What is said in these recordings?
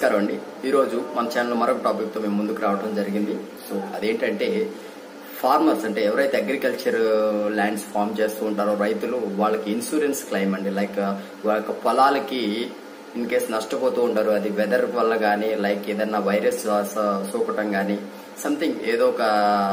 నమస్కారం అండి ఈరోజు మన ఛానల్ మరొక టాపిక్తో మేము ముందుకు రావడం జరిగింది సో అదేంటంటే ఫార్మర్స్ అంటే ఎవరైతే అగ్రికల్చర్ ల్యాండ్స్ ఫామ్ చేస్తూ ఉంటారో రైతులు వాళ్ళకి ఇన్సూరెన్స్ క్లెయిమ్ అండి లైక్ వాళ్ళ యొక్క పొలాలకి ఇన్ కేసు నష్టపోతూ ఉంటారు అది వెదర్ వల్ల కానీ లైక్ ఏదన్నా వైరస్ సోకటం కానీ సంథింగ్ ఏదో ఒక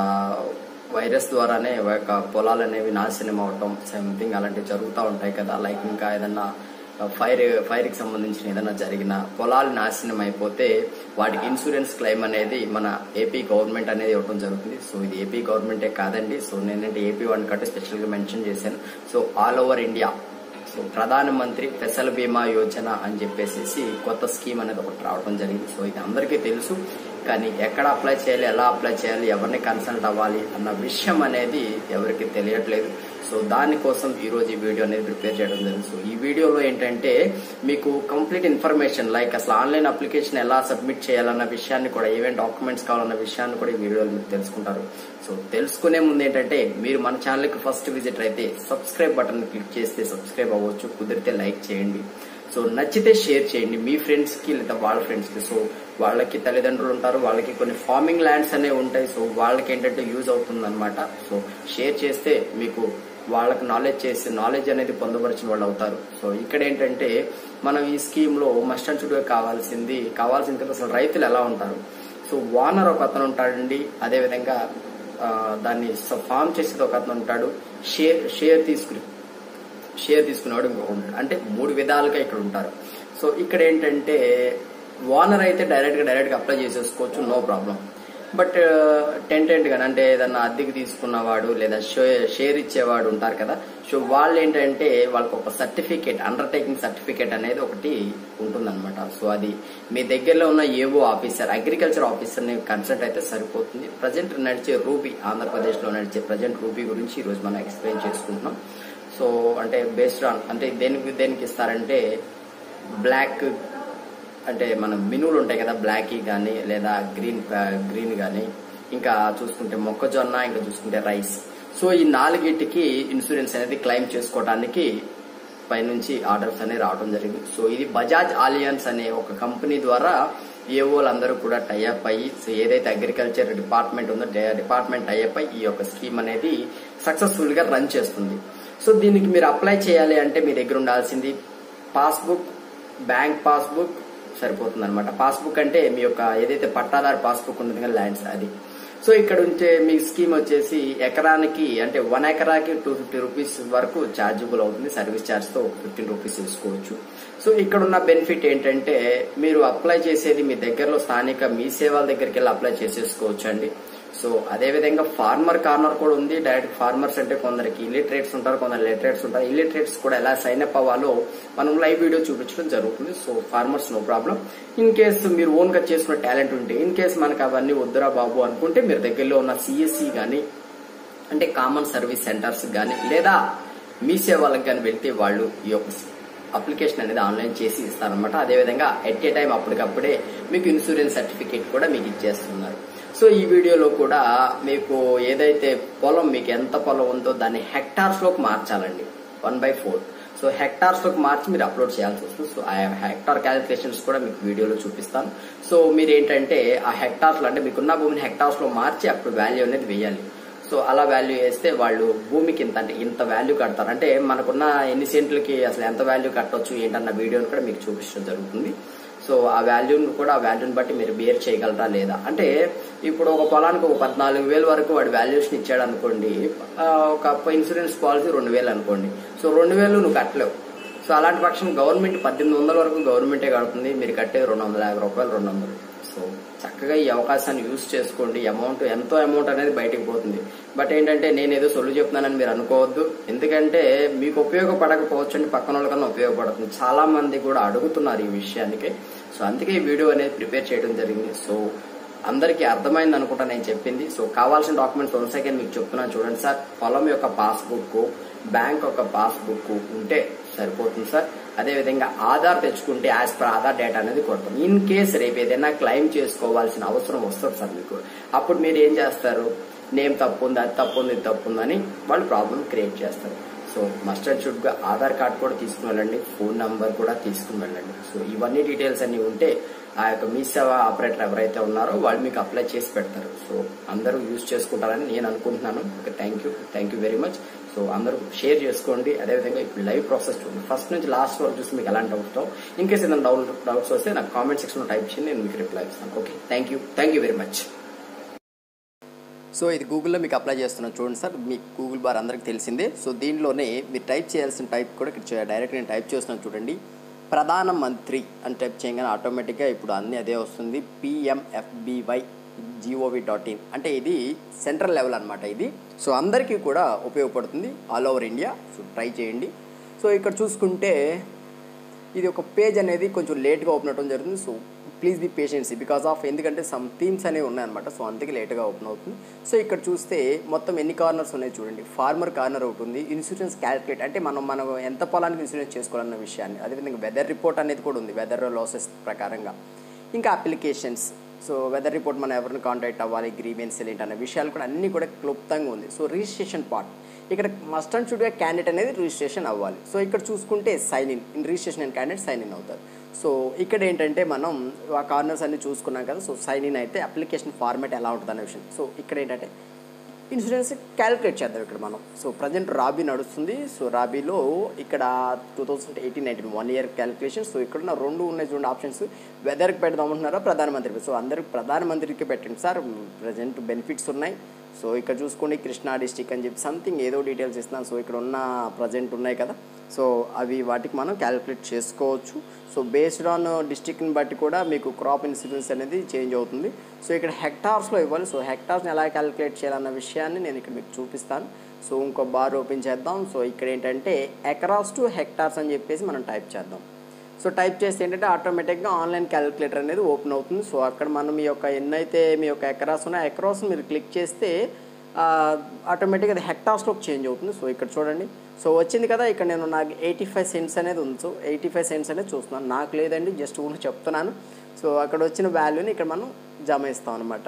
వైరస్ ద్వారానే ఒక పొలాలు అనేవి నాశనం అవటం సంథింగ్ అలాంటివి జరుగుతూ ఉంటాయి కదా లైక్ ఇంకా ఏదన్నా ఫైర్ ఫైర్ కి సంబంధించిన ఏదైనా జరిగిన పొలాలు నాశనం అయిపోతే వాటికి ఇన్సూరెన్స్ క్లెయిమ్ అనేది మన ఏపీ గవర్నమెంట్ అనేది ఇవ్వడం జరుగుతుంది సో ఇది ఏపీ గవర్నమెంటే కాదండి సో నేనంటే ఏపీ వన్ కంటే స్పెషల్ గా మెన్షన్ చేశాను so all over India so Pradhan Mantri Fasal బీమా యోజన అని చెప్పేసి కొత్త స్కీమ్ అనేది ఒకటి రావడం జరిగింది సో ఇది అందరికీ తెలుసు కానీ ఎక్కడ అప్లై చేయాలి ఎలా అప్లై చేయాలి ఎవరిని కన్సల్ట్ అవ్వాలి అన్న విషయం అనేది ఎవరికి తెలియట్లేదు సో దానికోసం ఈ రోజు ఈ వీడియో అనేది ప్రిపేర్ చేయడం జరిగింది సో ఈ వీడియోలో ఏంటంటే మీకు కంప్లీట్ ఇన్ఫర్మేషన్ లైక్ అసలు ఆన్లైన్ అప్లికేషన్ ఎలా సబ్మిట్ చేయాలన్న విషయాన్ని కూడా ఏమేమి డాక్యుమెంట్స్ కావాలన్న విషయాన్ని కూడా ఈ వీడియోలో మీరు తెలుసుకుంటారు సో తెలుసుకునే ముందు ఏంటంటే మీరు మన ఛానల్కి ఫస్ట్ విజిట్ అయితే సబ్స్క్రైబ్ బటన్ క్లిక్ చేస్తే సబ్స్క్రైబ్ అవ్వచ్చు కుదిరితే లైక్ చేయండి సో నచ్చితే షేర్ చేయండి మీ ఫ్రెండ్స్ కి లేదా వాళ్ళ ఫ్రెండ్స్ కి సో వాళ్ళకి తల్లిదండ్రులు ఉంటారు వాళ్ళకి కొన్ని ఫార్మింగ్ ల్యాండ్స్ అనేవి ఉంటాయి సో వాళ్ళకి ఏంటంటే యూజ్ అవుతుంది అనమాట సో షేర్ చేస్తే మీకు వాళ్ళకి నాలెడ్జ్ చేసి నాలెడ్జ్ అనేది పొందపరిచిన వాళ్ళు అవుతారు సో ఇక్కడ ఏంటంటే మనం ఈ స్కీమ్ లో మస్ట్ అండ్ షుడ్గా కావాల్సింది కావాల్సింది కదా అసలు రైతులు ఎలా ఉంటారు సో వానర్ ఒక అతను ఉంటాడండి అదేవిధంగా ఆ, దాన్ని ఫామ్ చేసేది ఒక అతను ఉంటాడు షేర్ షేర్ తీసుకుని షేర్ తీసుకునేవాడు ఇంకొక ఉంటాడు అంటే మూడు విధాలుగా ఇక్కడ ఉంటారు సో ఇక్కడ ఏంటంటే ఓనర్ అయితే డైరెక్ట్ గా డైరెక్ట్ గా అప్లై చేసేసుకోవచ్చు నో ప్రాబ్లం బట్ టెంటెంట్ గా అంటే ఏదన్నా అద్దెకి తీసుకున్నవాడు లేదా షే- షేర్ ఇచ్చేవాడు ఉంటారు కదా సో వాళ్ళు ఏంటంటే వాళ్ళకి ఒక సర్టిఫికేట్ అండర్టేకింగ్ సర్టిఫికేట్ అనేది ఒకటి ఉంటుందన్నమాట సో అది మీ దగ్గరలో ఉన్న ఏవో ఆఫీసర్ అగ్రికల్చర్ ఆఫీసర్ ని కన్సల్ట్ అయితే సరిపోతుంది ప్రజెంట్ నడిచే రూబీ ఆంధ్రప్రదేశ్ లో నడిచే ప్రజెంట్ రూబీ గురించి ఈ రోజు మనం ఎక్స్ప్లెయిన్ చేసుకుంటున్నాం సో అంటే బేస్డ్ ఆన్ అంటే దేనికి దేనికి ఇస్తారంటే బ్లాక్ అంటే మనం మినువులు ఉంటాయి కదా బ్లాక్ కానీ లేదా గ్రీన్ గ్రీన్ కానీ ఇంకా చూసుకుంటే మొక్కజొన్న ఇంకా చూసుకుంటే రైస్ సో ఈ నాలుగిటికి ఇన్సూరెన్స్ అనేది క్లెయిమ్ చేసుకోవడానికి పైనుంచి ఆర్డర్స్ అనేవి రావడం జరిగింది సో ఇది బజాజ్ ఆలియన్స్ అనే ఒక కంపెనీ ద్వారా ఏఓలందరూ కూడా టైఅప్ అయ్యి సో ఏదైతే అగ్రికల్చర్ డిపార్ట్మెంట్ ఉందో డిపార్ట్మెంట్ టైఅప్ అయ్యి ఈ యొక్క స్కీమ్ అనేది సక్సెస్ఫుల్ గా రన్ చేస్తుంది సో దీనికి మీరు అప్లై చేయాలి అంటే మీ దగ్గర ఉండాల్సింది పాస్బుక్ బ్యాంక్ పాస్బుక్ సరిపోతుంది అనమాట పాస్బుక్ అంటే మీ యొక్క ఏదైతే పట్టాదారు పాస్బుక్ ఉంటుంది కదా ల్యాండ్స్ అది సో ఇక్కడ ఉంటే మీ స్కీమ్ వచ్చేసి ఎకరానికి అంటే వన్ ఎకరాకి టూ ఫిఫ్టీ రూపీస్ వరకు ఛార్జబుల్ అవుతుంది సర్వీస్ ఛార్జ్ తో ఫిఫ్టీన్ రూపీస్ తీసుకోవచ్చు సో ఇక్కడ ఉన్న బెనిఫిట్ ఏంటంటే మీరు అప్లై చేసేది మీ దగ్గరలో స్థానిక మీ సేవల దగ్గరికి వెళ్ళి అప్లై చేసేసుకోవచ్చు అండి సో అదే విధంగా ఫార్మర్ కార్నర్ కూడా ఉంది డైరెక్ట్ ఫార్మర్స్ అంటే కొందరికి ఇల్లిటరేట్స్ ఉంటారు కొందరు లిటరేట్స్ ఉంటారు ఇల్లిటరేట్స్ కూడా ఎలా సైన్ అప్ అవ్వాలో మనం లైవ్ వీడియో చూపించడం జరుగుతుంది so farmers no problem in case మీరు ఓన్ గా చేసుకున్న టాలెంట్ ఉంటే ఇన్ కేసు మనకు అవన్నీ వద్దురా బాబు అనుకుంటే మీరు దగ్గరలో ఉన్న సిఎస్సి గానీ అంటే కామన్ సర్వీస్ సెంటర్స్ కానీ లేదా మీ సేవలకు కానీ వెళ్తే వాళ్ళు ఈ యొక్క అప్లికేషన్ అనేది ఆన్లైన్ చేసి ఇస్తారనమాట అదేవిధంగా ఎట్ ఏ టైం అప్పటికప్పుడే మీకు ఇన్సూరెన్స్ సర్టిఫికేట్ కూడా మీకు ఇచ్చేస్తున్నారు సో ఈ వీడియోలో కూడా మీకు ఏదైతే పొలం మీకు ఎంత పొలం ఉందో దాన్ని హెక్టార్స్ లోకి మార్చాలండి one by four so hectares లోకి మార్చి మీరు అప్లోడ్ చేయాల్సి వస్తుంది సో ఆ హెక్టార్ క్యాలిక్యులేషన్స్ కూడా మీకు వీడియోలో చూపిస్తాను సో మీరు ఏంటంటే ఆ హెక్టార్స్ లో అంటే మీకున్న భూమిని హెక్టార్స్ లో మార్చి అప్పుడు వాల్యూ అనేది వేయాలి సో అలా వాల్యూ వేస్తే వాళ్ళు భూమికి ఇంత అంటే ఇంత వాల్యూ కడతారు అంటే మనకున్న ఎన్ని సెంట్లకి అసలు ఎంత వాల్యూ కట్టొచ్చు ఏంటన్న వీడియోని కూడా మీకు చూపించడం జరుగుతుంది సో ఆ వాల్యూని కూడా ఆ వాల్యూని బట్టి మీరు బేర్ చేయగలరా లేదా అంటే ఇప్పుడు ఒక పొలానికి ఒక పద్నాలుగు వేలు వరకు వాడు వాల్యుయేషన్ ఇచ్చాడు అనుకోండి ఆ, ఒక ఇన్సూరెన్స్ పాలసీ రెండు వేలు అనుకోండి సో రెండు వేలు నువ్వు కట్టలేవు సో అలాంటి పక్షం గవర్నమెంట్ పద్దెనిమిది వందల వరకు గవర్నమెంటే కడుతుంది మీరు కట్టేది రెండు వందల యాభై రూపాయలు రెండు వందలు సో చక్కగా ఈ అవకాశాన్ని యూజ్ చేసుకోండి అమౌంట్ ఎంతో అమౌంట్ అనేది బయటికి పోతుంది బట్ ఏంటంటే నేను ఏదో సొల్లు చెప్తున్నానని మీరు అనుకోవద్దు ఎందుకంటే మీకు ఉపయోగపడకపోవచ్చు అండి పక్కన వాళ్ళకన్నా ఉపయోగపడుతుంది చాలా మంది కూడా అడుగుతున్నారు ఈ విషయానికి సో అందుకే ఈ వీడియో అనేది ప్రిపేర్ చేయడం జరిగింది సో అందరికీ అర్థమైంది అనుకుంటా నేను చెప్పింది సో కావాల్సిన డాక్యుమెంట్స్ వన్ సెకండ్ మీకు చెప్తున్నాను చూడండి సార్ పొలం యొక్క పాస్బుక్ బ్యాంక్ యొక్క పాస్బుక్ ఉంటే సరిపోతుంది సార్ అదేవిధంగా ఆధార్ తెచ్చుకుంటే యాజ్ పర్ ఆధార్ డేటా అనేది కొడతాం ఇన్ కేస్ రేపు ఏదైనా క్లెయిమ్ చేసుకోవాల్సిన అవసరం వస్తుంది సార్ మీకు అప్పుడు మీరు ఏం చేస్తారు నేమ్ తప్పు ఉంది అది తప్పు ఉంది ఇది తప్పు ఉందని వాళ్ళు ప్రాబ్లం క్రియేట్ చేస్తారు సో మస్ట్ అండ్ షుడ్ గా ఆధార్ కార్డ్ కూడా తీసుకుని వెళ్ళండి ఫోన్ నంబర్ కూడా తీసుకుని వెళ్ళండి సో ఇవన్నీ డీటెయిల్స్ అన్ని ఉంటే ఆ యొక్క మీ సేవ ఆపరేటర్ ఎవరైతే ఉన్నారో వాళ్ళు మీకు అప్లై చేసి పెడతారు సో అందరూ యూజ్ చేసుకుంటారని నేను అనుకుంటున్నాను okay thank you thank you very much so అందరూ షేర్ చేసుకోండి అదేవిధంగా ఇప్పుడు లైవ్ ప్రాసెస్ చూడండి ఫస్ట్ నుంచి లాస్ట్ వరకు చూసి మీకు ఎలాంటి డౌట్స్ ఇన్ కేసు ఏదైనా డౌట్ డౌట్స్ వస్తే నాకు కామెంట్ సెక్షన్లో టైప్ చేయండి నేను మీకు రిప్లై ఇస్తాను okay thank you thank you very much so ఇది గూగుల్లో మీకు అప్లై చేస్తున్నాను చూడండి సార్ మీకు గూగుల్ బార్ అందరికి తెలిసిందే సో దీనిలోనే మీరు టైప్ చేయాల్సిన టైప్ కూడా ఇక్కడ డైరెక్ట్ నేను టైప్ చేస్తున్నాను చూడండి ప్రధాన మంత్రి అని టైప్ చేయగానే ఆటోమేటిక్గా ఇప్పుడు అన్నీ అదే వస్తుంది పిఎంఎఫ్బివై జిఓవి డాట్ ఇన్ అంటే ఇది సెంట్రల్ లెవెల్ అనమాట ఇది సో అందరికీ కూడా ఉపయోగపడుతుంది all over India so try చేయండి సో ఇక్కడ చూసుకుంటే ఇది ఒక పేజ్ అనేది కొంచెం లేట్గా ఓపెన్ అవడం జరుగుతుంది so please be patience because of ఎందుకంటే సమ్ థీమ్స్ అనేవి ఉన్నాయన్నమాట సో అందుకే లేట్గా ఓపెన్ అవుతుంది సో ఇక్కడ చూస్తే మొత్తం ఎన్ని కార్నర్స్ ఉన్నాయి చూడండి ఫార్మర్ కార్నర్ ఒకటి ఉంది ఇన్సూరెన్స్ క్యాల్కులేట్ అంటే మనం మనం ఎంత పొలానికి ఇన్సూరెన్స్ చేసుకోవాలన్న విషయాన్ని అదేవిధంగా వెదర్ రిపోర్ట్ అనేది కూడా ఉంది వెదర్ లాసెస్ ప్రకారంగా ఇంకా అప్లికేషన్స్ సో వెదర్ రిపోర్ట్ మనం ఎవరిని కాంటాక్ట్ అవ్వాలి గ్రీవెన్స్ ఏంటి అనే విషయాలు కూడా అన్నీ కూడా క్లుప్తంగా ఉంది సో రిజిస్ట్రేషన్ పార్ట్ ఇక్కడ మస్ట్ అండ్ షుడ్గా క్యాండిడేట్ అనేది రిజిస్ట్రేషన్ అవ్వాలి సో ఇక్కడ చూసుకుంటే sign in in registration and candidate sign in అవుతారు సో ఇక్కడ ఏంటంటే మనం ఆ కార్నర్స్ అన్ని చూసుకున్నాం కదా సో సైన్ ఇన్ అయితే అప్లికేషన్ ఫార్మాట్ ఎలా ఉంటుంది అనే విషయం సో ఇక్కడ ఏంటంటే ఇన్సూరెన్స్ క్యాలిక్యులేట్ చేద్దాం ఇక్కడ మనం సో ప్రజెంట్ రాబీ నడుస్తుంది సో రాబీలో ఇక్కడ two thousand eighteen nineteen one year calculation so ఇక్కడ ఉన్న రెండు ఉన్నాయి చూడండి ఆప్షన్స్ వెదర్కి పెడదాం అంటున్నారా ప్రధానమంత్రికి సో అందరికి ప్రధానమంత్రికి పెట్టండి సార్ ప్రజెంట్ బెనిఫిట్స్ ఉన్నాయి సో ఇక్కడ చూసుకోండి కృష్ణా డిస్టిక్ అని చెప్పి సంథింగ్ ఏదో డీటెయిల్స్ ఇస్తున్నాను సో ఇక్కడ ఉన్న ప్రజెంట్ ఉన్నాయి కదా సో అవి వాటికి మనం క్యాలిక్యులేట్ చేసుకోవచ్చు సో బేస్డ్ ఆన్ డిస్టిక్ని బట్టి కూడా మీకు క్రాప్ ఇన్సూరెన్స్ అనేది చేంజ్ అవుతుంది సో ఇక్కడ హెక్టార్స్లో ఇవ్వాలి సో హెక్టార్స్ని ఎలా క్యాలిక్యులేట్ చేయాలన్న విషయాన్ని నేను ఇక్కడ మీకు చూపిస్తాను సో ఇంకో బార్ ఓపెన్ చేద్దాం సో ఇక్కడ ఏంటంటే ఎకరాస్ టు హెక్టార్స్ అని చెప్పేసి మనం టైప్ చేద్దాం సో టైప్ చేస్తే ఏంటంటే ఆటోమేటిక్గా ఆన్లైన్ క్యాలిక్యులేటర్ అనేది ఓపెన్ అవుతుంది సో అక్కడ మనం మీ యొక్క ఎన్నైతే మీ యొక్క ఎకరాస్ ఉన్నాయో ఎకరాస్ మీరు క్లిక్ చేస్తే ఆటోమేటిక్గా అది హెక్టార్స్లోకి చేంజ్ అవుతుంది సో ఇక్కడ చూడండి సో వచ్చింది కదా ఇక్కడ నేను నాకు ఎయిటీ ఫైవ్ సెంట్స్ అనేది ఉంది సో ఎయిటీ ఫైవ్ సెంట్స్ అనేది చూస్తున్నాను నాకు లేదండి జస్ట్ ఊరికి చెప్తున్నాను సో అక్కడ వచ్చిన వాల్యూని ఇక్కడ మనం జమ ఇస్తాం అనమాట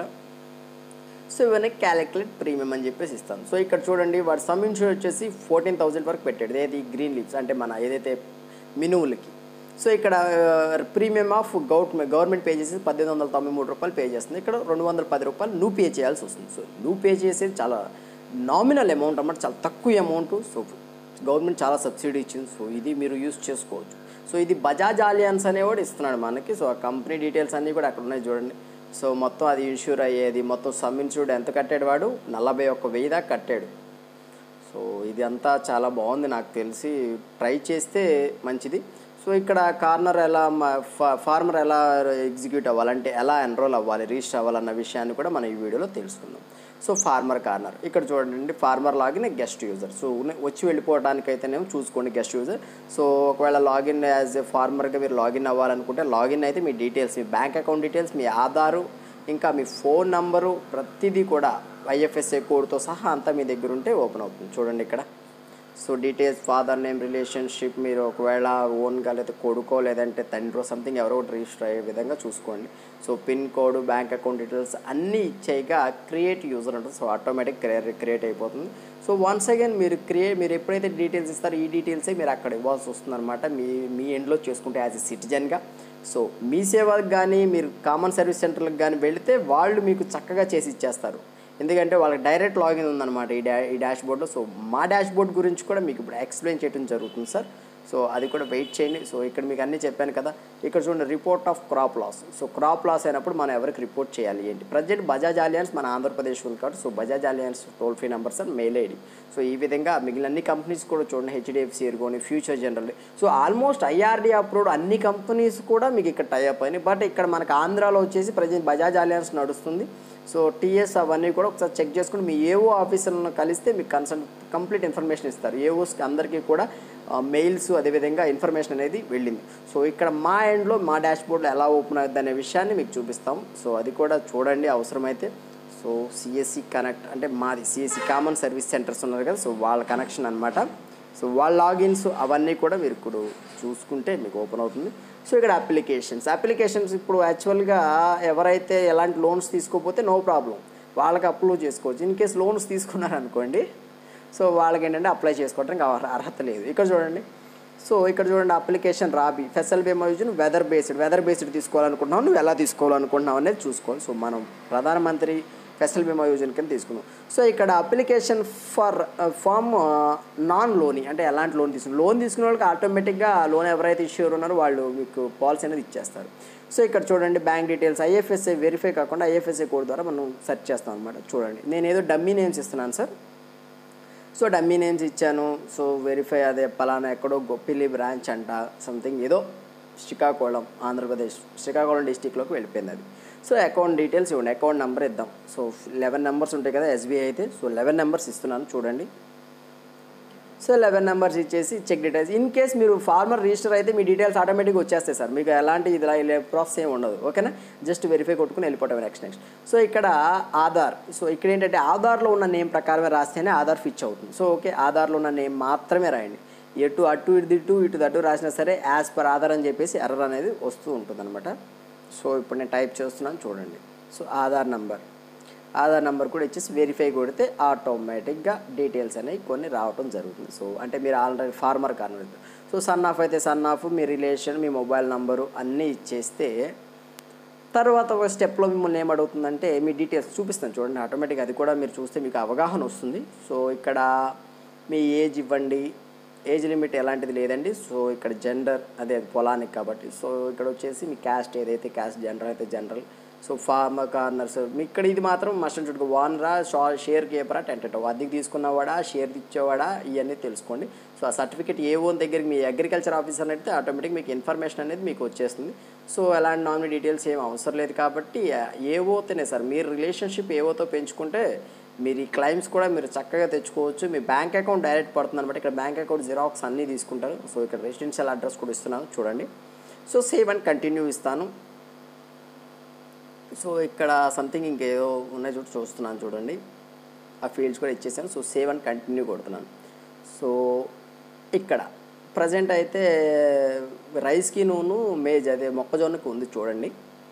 సో ఇవన్నీ క్యాలిక్యులేట్ ప్రీమియం అని చెప్పేసి ఇస్తాను సో ఇక్కడ చూడండి వాడు సమ్ ఇన్సూర్ వచ్చేసి ఫోర్టీన్ థౌసండ్ వరకు పెట్టాడు ఏది గ్రీన్ లీవ్స్ అంటే మన ఏదైతే మినువులకి సో ఇక్కడ premium of government government pay చేసేసి పద్దెనిమిది వందల తొంభై మూడు రూపాయలు పే చేస్తుంది ఇక్కడ రెండు వందల పది రూపాయలు నువ్వు పే చేయాల్సి వస్తుంది సో నువ్వు పే చేసేది చాలా నామినల్ అమౌంట్ అన్నమాట చాలా తక్కువ అమౌంట్ సో గవర్నమెంట్ చాలా సబ్సిడీ ఇచ్చింది సో ఇది మీరు యూస్ చేసుకోవచ్చు సో ఇది బజాజ్ ఆలియన్స్ అనేవాడు ఇస్తున్నాడు మనకి సో ఆ కంపెనీ డీటెయిల్స్ అన్నీ కూడా అక్కడ ఉన్నాయి చూడండి సో మొత్తం అది ఇన్సూర్ అయ్యేది మొత్తం సమ్ ఇన్సూర్డ్ ఎంత కట్టాడు వాడు నలభై ఒక్క వెయ్యి దాకా కట్టాడు సో ఇది అంతా చాలా బాగుంది నాకు తెలిసి ట్రై చేస్తే మంచిది సో ఇక్కడ కార్నర్ ఎలా ఫార్మర్ ఎలా ఎగ్జిక్యూట్ అవ్వాలంటే ఎలా ఎన్రోల్ అవ్వాలి రిజిస్టర్ అవ్వాలన్న విషయాన్ని కూడా మనం ఈ వీడియోలో తెలుసుకుందాం సో ఫార్మర్ కార్నర్ ఇక్కడ చూడండి farmer login guest user so వచ్చి వెళ్ళిపోవడానికి అయితేనేమో చూసుకోండి గెస్ట్ యూజర్ సో ఒకవేళ లాగిన్ యాజ్ ఏ ఫార్మర్గా మీరు లాగిన్ అవ్వాలనుకుంటే లాగిన్ అయితే మీ డీటెయిల్స్ మీ బ్యాంక్ అకౌంట్ డీటెయిల్స్ మీ ఆధారు ఇంకా మీ ఫోన్ నంబరు ప్రతిదీ కూడా ఐఎఫ్ఎస్ఏ కోడ్తో సహా అంతా మీ దగ్గర ఉంటే ఓపెన్ అవుతుంది చూడండి ఇక్కడ so details father name relationship మీరు ఒకవేళ ఓన్గా లేదా కొడుకో లేదంటే తండ్రో సంథింగ్ ఎవరో ఒకటి రిజిస్టర్ అయ్యే విధంగా చూసుకోండి so pin code bank account details అన్నీ ఇచ్చేయగా క్రియేట్ యూజర్ ఉంటుంది సో ఆటోమేటిక్ క్రియేట్ అయిపోతుంది సో వన్స్ అగైన్ మీరు క్రియేట్ మీరు ఎప్పుడైతే డీటెయిల్స్ ఇస్తారో ఈ డీటెయిల్సే మీరు అక్కడ ఇవ్వాల్సి వస్తుంది అనమాట మీ మీ ఎండ్లో చేసుకుంటే యాజ్ ఎ సిటిజన్గా సో మీ సేవలకు కానీ మీరు కామన్ సర్వీస్ సెంటర్లకు కానీ వెళితే వాళ్ళు మీకు చక్కగా చేసి ఇచ్చేస్తారు ఎందుకంటే వాళ్ళకి డైరెక్ట్ లాగిన్ ఉందన్నమాట ఈ డా ఈ డాష్ బోర్డ్లో సో మా డాష్ బోర్డ్ గురించి కూడా మీకు ఇప్పుడు ఎక్స్ప్లెయిన్ చేయడం జరుగుతుంది సార్ సో అది కూడా వెయిట్ చేయండి సో ఇక్కడ మీకు అన్నీ చెప్పాను కదా ఇక్కడ చూడండి report of crop loss so crop loss అయినప్పుడు మనం ఎవరికి రిపోర్ట్ చేయాలి ఏంటి ప్రజెంట్ బజాజ్ అలియన్స్ మన ఆంధ్రప్రదేశ్ ఉంది కాబట్టి so Bajaj Allianz toll free number sir mail ID so ఈ విధంగా మిగిలిన అన్ని కంపెనీస్ కూడా చూడండి హెచ్డిఎఫ్సి ఎరుగోని future general so almost IRD approved అన్ని కంపెనీస్ కూడా మీకు ఇక్కడ టైఅప్ అయినాయి బట్ ఇక్కడ మనకు ఆంధ్రాలో వచ్చేసి ప్రజెంట్ బజాజ్ అలియన్స్ నడుస్తుంది సో టీఎస్ అవన్నీ కూడా ఒకసారి చెక్ చేసుకుని మీ ఏఓ ఆఫీసర్లను కలిస్తే మీకు కన్సల్ట్ కంప్లీట్ ఇన్ఫర్మేషన్ ఇస్తారు ఏఓస్కి అందరికీ కూడా మెయిల్స్ అదేవిధంగా ఇన్ఫర్మేషన్ అనేది వెళ్ళింది సో ఇక్కడ మా ఎండ్లో మా డాష్ బోర్డ్లో ఎలా ఓపెన్ అవుతుంది అనే విషయాన్ని మీకు చూపిస్తాం సో అది కూడా చూడండి అవసరమైతే సో సిఎస్సి కనెక్ట్ అంటే మాది సిఎస్సి కామన్ సర్వీస్ సెంటర్స్ ఉన్నారు కదా సో వాళ్ళ కనెక్షన్ అనమాట సో వాళ్ళ లాగిన్స్ అవన్నీ కూడా మీరు ఇప్పుడు చూసుకుంటే మీకు ఓపెన్ అవుతుంది సో ఇక్కడ అప్లికేషన్స్ అప్లికేషన్స్ ఇప్పుడు యాక్చువల్గా ఎవరైతే ఎలాంటి లోన్స్ తీసుకోకపోతే నో ప్రాబ్లం వాళ్ళకి అప్రూవ్ చేసుకోవచ్చు ఇన్ కేస్ లోన్స్ తీసుకున్నారనుకోండి సో వాళ్ళకి ఏంటంటే అప్లై చేసుకోవడానికి అర్హత లేదు ఇక్కడ చూడండి సో ఇక్కడ చూడండి application Rabi Fasal Bima Yojana weather based weather based తీసుకోవాలనుకుంటున్నావు నువ్వు ఎలా తీసుకోవాలనుకుంటున్నావు అనేది చూసుకోవాలి సో మనం ప్రధానమంత్రి ఫెసల్ బీమా యోజన కింద తీసుకున్నాం సో ఇక్కడ అప్లికేషన్ ఫర్ ఫామ్ నాన్ లోని అంటే ఎలాంటి లోన్ తీసుకుని లోన్ తీసుకునే వాళ్ళకి ఆటోమేటిక్గా లోన్ ఎవరైతే ఇష్యూర్ ఉన్నారో వాళ్ళు మీకు పాలసీ అనేది ఇచ్చేస్తారు సో ఇక్కడ చూడండి బ్యాంక్ డీటెయిల్స్ ఐఎఫ్ఎస్ఐ వెరిఫై కాకుండా ఐఎఫ్ఎస్ఐ కోడ్ ద్వారా మనం సెర్చ్ చేస్తాం అనమాట చూడండి నేను ఏదో డమ్మీ నేమ్స్ ఇస్తున్నాను సార్ సో డమ్మీ నేమ్స్ ఇచ్చాను సో వెరిఫై అదే పలానా ఎక్కడో గొప్పిలి బ్రాంచ్ అంట సంథింగ్ ఏదో శ్రీకాకుళం ఆంధ్రప్రదేశ్ శ్రీకాకుళం డిస్టిక్లోకి వెళ్ళిపోయింది అది సో అకౌంట్ డీటెయిల్స్ ఇవ్వండి అకౌంట్ నెంబర్ ఇద్దాం సో లెవెన్ నెంబర్స్ ఉంటాయి కదా ఎస్బీఐ అయితే సో లెవెన్ నెంబర్స్ ఇస్తున్నాను చూడండి సో లెవెన్ నెంబర్స్ ఇచ్చేసి చెక్ డీటెయిల్స్ ఇన్ కేస్ మీరు ఫార్మర్ రిజిస్టర్ అయితే మీ డీటెయిల్స్ ఆటోమేటిక్గా వచ్చేస్తాయి సార్ మీకు ఎలాంటి ఇది ప్రాసెస్ ఏమి ఉండదు ఓకేనా జస్ట్ వెరిఫై కొట్టుకుని వెళ్ళిపోవటం నెక్స్ట్ నెక్స్ట్ సో ఇక్కడ ఆధార్ సో ఇక్కడ ఏంటంటే ఆధార్లో ఉన్న నేమ్ ప్రకారమే రాస్తేనే ఆధార్ ఫిచ్ అవుతుంది సో ఓకే ఆధార్లో ఉన్న నేమ్ మాత్రమే రాయండి ఎటు అటు ఇటు ఇటు ఇటు అటు రాసినా సరే యాజ్ పర్ ఆధార్ అని చెప్పేసి ఎర్రర్ అనేది వస్తూ ఉంటుంది సో ఇప్పుడు నేను టైప్ చేస్తున్నాను చూడండి so Aadhaar number Aadhaar number కూడా ఇచ్చేసి వెరిఫై కొడితే ఆటోమేటిక్గా డీటెయిల్స్ అనేవి కొన్ని రావటం జరుగుతుంది సో అంటే మీరు ఆల్రెడీ ఫార్మర్ కారణం సో సన్ ఆఫ్ అయితే సన్ ఆఫ్ మీ రిలేషన్ మీ మొబైల్ నంబరు అన్నీ ఇచ్చేస్తే తర్వాత ఒక స్టెప్లో మిమ్మల్ని ఏం అడుగుతుందంటే మీ డీటెయిల్స్ చూపిస్తాను చూడండి ఆటోమేటిక్గా అది కూడా మీరు చూస్తే మీకు అవగాహన వస్తుంది సో ఇక్కడ మీ ఏజ్ ఇవ్వండి ఏజ్ లిమిట్ ఎలాంటిది లేదండి సో ఇక్కడ జెండర్ అదే పొలానికి కాబట్టి సో ఇక్కడ వచ్చేసి మీ క్యాస్ట్ ఏదైతే క్యాస్ట్ జనరల్ అయితే జనరల్ సో ఫార్మర్ కార్నర్స్ మీ ఇక్కడ ఇది మాత్రం మస్ట్ చుట్టుకు వానరా షా షేర్ కేపరా టెంటెటివ్ అద్దెకి తీసుకున్నవాడా షేర్ ఇచ్చేవాడా ఇవన్నీ తెలుసుకోండి సో ఆ సర్టిఫికేట్ ఏ ఓన్ దగ్గరికి మీ అగ్రికల్చర్ ఆఫీసర్ అయితే ఆటోమేటిక్ మీకు ఇన్ఫర్మేషన్ అనేది మీకు వచ్చేస్తుంది సో ఎలాంటి నామినీ డీటెయిల్స్ ఏం అవసరం లేదు కాబట్టి ఏవోతోనే సార్ మీరు రిలేషన్షిప్ ఏవోతో పెంచుకుంటే మీరు ఈ క్లైమ్స్ కూడా మీరు చక్కగా తెచ్చుకోవచ్చు మీ బ్యాంక్ అకౌంట్ డైరెక్ట్ పడుతుంది అనమాట ఇక్కడ బ్యాంక్ అకౌంట్ జిరాక్స్ అన్నీ తీసుకుంటారు సో ఇక్కడ రెసిడెన్షియల్ అడ్రస్ కూడా ఇస్తున్నాను చూడండి సో సేవ్ అండ్ కంటిన్యూ ఇస్తాను సో ఇక్కడ సంథింగ్ ఇంకేదో ఉన్నాయి చూడు చూస్తున్నాను చూడండి ఆ ఫీల్డ్స్ కూడా ఇచ్చేసాను సో సేవ్ అండ్ కంటిన్యూ కొడుతున్నాను సో ఇక్కడ ప్రజెంట్ అయితే రైస్కి నూనె మేజ్ అదే మొక్కజొన్నకు ఉంది చూడండి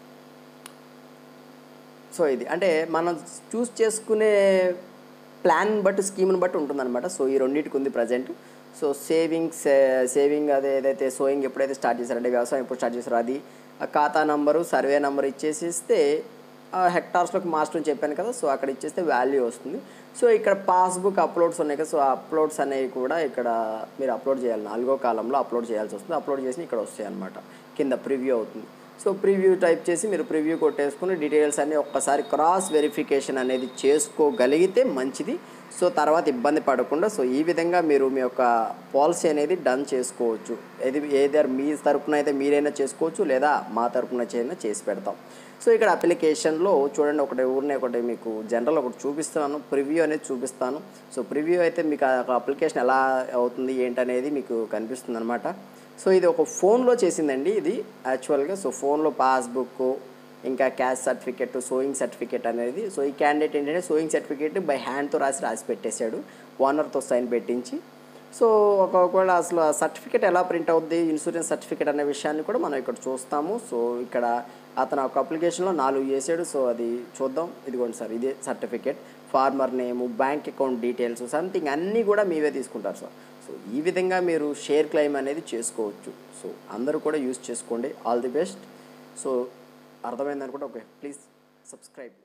సో ఇది అంటే మనం చూస్ చేసుకునే ప్లాన్ బట్టి స్కీమ్ని బట్టి ఉంటుందన్నమాట సో ఈ రెండింటికి ఉంది ప్రజెంట్ సో సేవింగ్స్ సేవింగ్ అదే ఏదైతే సోయింగ్ ఎప్పుడైతే స్టార్ట్ చేశారంటే వ్యవసాయం ఎప్పుడు స్టార్ట్ చేశారో అది ఆ ఖాతా నంబరు సర్వే నెంబర్ ఇచ్చేసిస్తే హెక్టార్స్లోకి మాస్టర్ అని చెప్పాను కదా సో అక్కడ ఇచ్చేస్తే వాల్యూ వస్తుంది సో ఇక్కడ పాస్బుక్ అప్లోడ్స్ ఉన్నాయి కదా సో ఆ అప్లోడ్స్ అనేవి కూడా ఇక్కడ మీరు అప్లోడ్ చేయాలి నాలుగో కాలంలో అప్లోడ్ చేయాల్సి వస్తుంది అప్లోడ్ చేసి ఇక్కడ వస్తాయి అనమాట కింద ప్రివ్యూ అవుతుంది సో ప్రివ్యూ టైప్ చేసి మీరు ప్రివ్యూ కొట్టేసుకుని డీటెయిల్స్ అన్ని ఒక్కసారి క్రాస్ వెరిఫికేషన్ అనేది చేసుకోగలిగితే మంచిది సో తర్వాత ఇబ్బంది పడకుండా సో ఈ విధంగా మీరు మీ యొక్క పాలసీ అనేది డన్ చేసుకోవచ్చు ఇది ఏదర్ మీ తరపున అయితే మీరైనా చేసుకోవచ్చు లేదా మా తరపున చేయనా చేసి పెడతాం సో ఇక్కడ అప్లికేషన్లో చూడండి ఒకటి ఊరిని ఒకటి మీకు జనరల్ ఒకటి చూపిస్తున్నాను ప్రివ్యూ అనేది చూపిస్తాను సో ప్రివ్యూ అయితే మీకు ఆ అప్లికేషన్ ఎలా అవుతుంది ఏంటనేది మీకు కనిపిస్తుంది అనమాట సో ఇది ఒక ఫోన్లో చేసిందండి ఇది యాక్చువల్గా సో ఫోన్లో పాస్బుక్ ఇంకా క్యాష్ సర్టిఫికెట్ సోయింగ్ సర్టిఫికెట్ అనేది సో ఈ క్యాండిడేట్ ఏంటంటే సోయింగ్ సర్టిఫికెట్ బై హ్యాండ్తో రాసి రాసి పెట్టేశాడు ఓనర్తో సైన్ పెట్టించి సో ఒకవేళ అసలు ఆ సర్టిఫికేట్ ఎలా ప్రింట్ అవుద్ది ఇన్సూరెన్స్ సర్టిఫికేట్ అనే విషయాన్ని కూడా మనం ఇక్కడ చూస్తాము సో ఇక్కడ అతను ఒక అప్లికేషన్లో నాలుగు చేసాడు సో అది చూద్దాం ఇదిగోండి సార్ ఇదే certificate farmer name bank account details something అన్నీ కూడా మీవే తీసుకుంటారు సార్ సో ఈ విధంగా మీరు షేర్ క్లెయిమ్ అనేది చేసుకోవచ్చు సో అందరూ కూడా యూస్ చేసుకోండి ఆల్ ది బెస్ట్ సో అర్థమైంది అనుకుంటే ఓకే ప్లీజ్ సబ్స్క్రైబ్